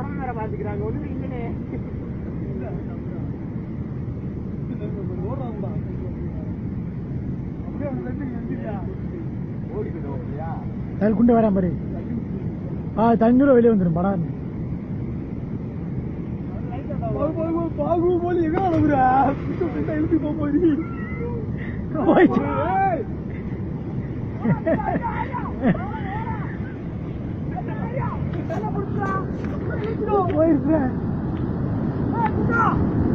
உடம்பு வேற பாத்துக்கிறாங்க ஒண்ணு இல்லனே அதில் குண்டு வரேன் பாரு ஆ தண்ணூர் வெளியே வந்துடும் படம் பாகுபலி எங்க அனுப்புறா எழுதி போய் போயிடுச்சு போயிடுச்சு